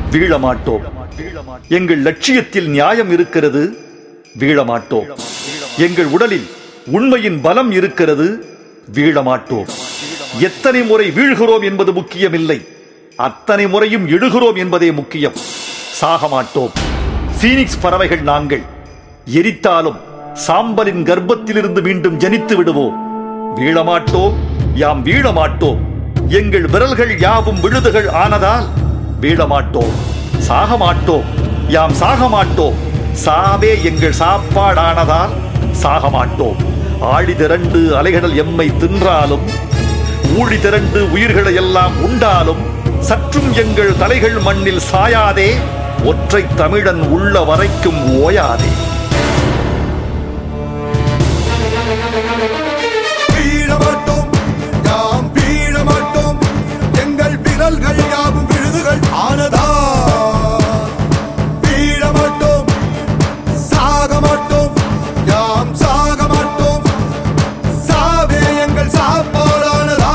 வீழமாட்டோம் எங்கள் லட்சியத்தில் நியாயம் இருக்கிறது வீழமாட்டோம் எங்கள் உடலில் உண்மையின் பலம் இருக்கிறது வீழமாட்டோம் எத்தனை முறை வீழ்கிறோம் என்பது முக்கியமில்லை அத்தனை முறையும் எழுகிறோம் என்பதே முக்கியம் சாக மாட்டோம் பீனிக்ஸ் பறவைகள் நாங்கள் எரித்தாலும் சாம்பலின் கர்ப்பத்திலிருந்து மீண்டும் ஜனித்து விடுவோம் வீழமாட்டோம் யாம் வீழமாட்டோம் எங்கள் விரல்கள் யாவும் விழுதுகள் ஆனதால் வீழமாட்டோம் சாக மாட்டோம் யாம் சாக மாட்டோம் சாவே எங்கள் சாப்பாடானதால் சாக மாட்டோம் ஆழி திரண்டு அலைகடல் எம்மை தின்றாலும் ஊழி திரண்டு உயிர்களை எல்லாம் உண்டாலும் சற்றும் எங்கள் தலைகள் மண்ணில் சாயாதே ஒற்றை தமிழன் உள்ள வரைக்கும் ஓயாதே வீழமாட்டோம் யாம் வீழமாட்டோம் எங்கள் விரல்கள் யாவும் விழுதுகள் ஆனதா வீழமாட்டோம் சாக மாட்டோம் யாம் சாக மாட்டோம் சாவே எங்கள் சாப்பாடானதா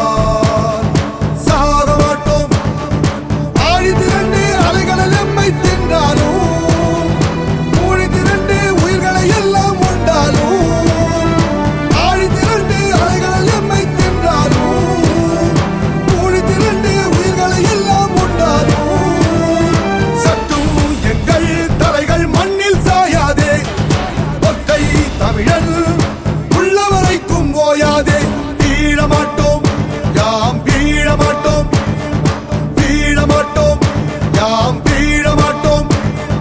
சாக மாட்டோம் ஆழி திரண்டு அலைகளில் எம்மை தின்றாலும் மூழ்கி திரண்டு உயிர்களை எல்லாம் உண்டாலும் ஆழி திரண்டு அலைகளில் எம்மை தின்றாலும் மூழ்கி திரண்டு உயிர்களை எல்லாம் உண்டாலும் சற்றும் எங்கள் தலைகள் மண்ணில் சாயாதே ஒற்றை தமிழன் உள்ளவரைக்கும் ஓயாதே வீழமாட்டோம் யாம் வீழமாட்டோம் வீழமாட்டோம் யாம் வீழமாட்டோம்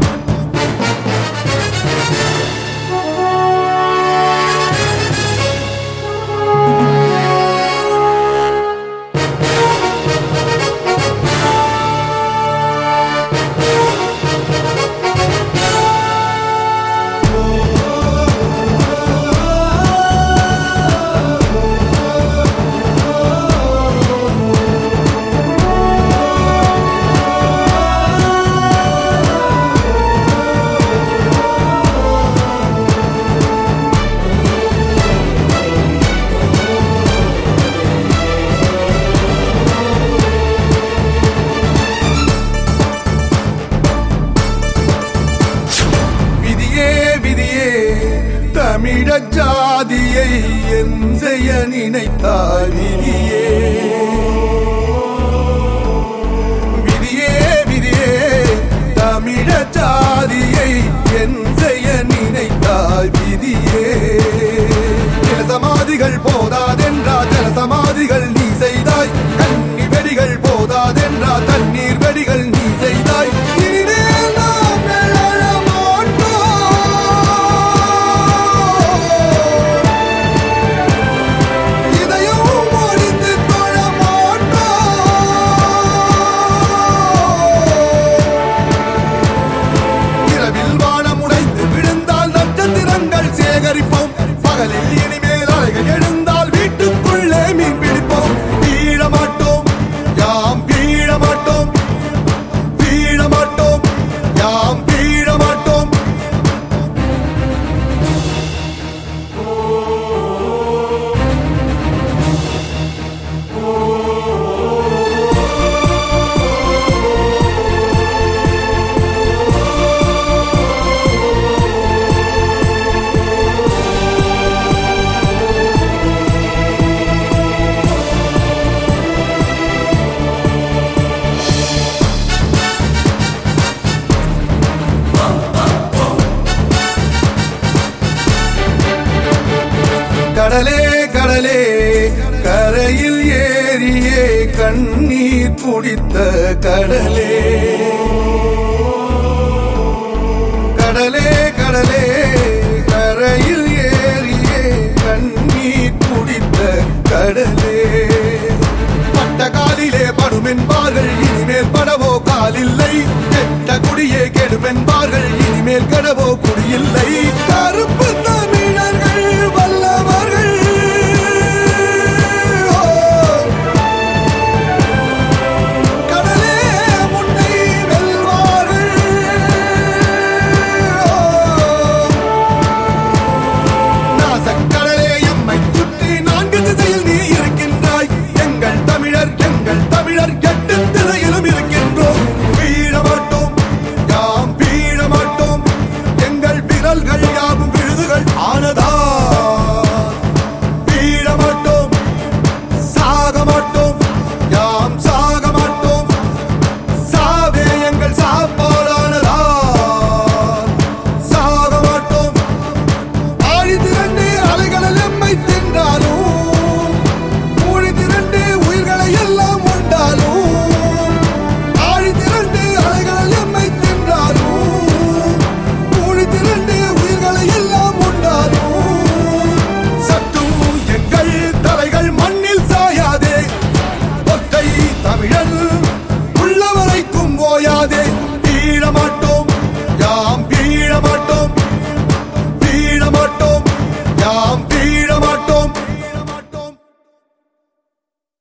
விதியே விதியே தமிழ ஜாதியை என் செய்ய நினைத்தாய் விதியே விதியே விதியே தமிழ ஜாதியை என் செய்ய நினைத்தாய் விதியே ஜலசமாதிகள் போதாதென்றா ஜலசமாதிகள் நீ செய்தாய் கன்னி வெடிகள் போதாதென்றா தண்ணீர் வெடிகள் நீ செய்தாய் இனிமேல் நாம் எழ மாட்டோம். இதயம் ஒழித்து தொழ மாட்டோம். இரவில் வானம் உடைந்து விழுந்தால் நட்சத்திரங்கள் சேகரிப்போம் பகலில் இனிமேல் அலைகள் எழுந்தால் வீட்டுக்குள்ளே மீன் பிடிப்போம் வீழ மாட்டோம் யாம் வீழ மாட்டோம் வீழ மாட்டோம் யாம் வீழ மாட்டோம் கடலே கடலே கரையில் ஏறியே கண்ணீர் குடித்த கடலே கடலே கடலே கரையில் ஏறியே கண்ணீர் குடித்த கடலே பட்ட காலிலே படும் என்பார்கள் இனிமேல் படவோ காலில்லை கெட்ட குடியே கெடும் என்பார்கள் இனிமேல் கடவோ குடியில்லை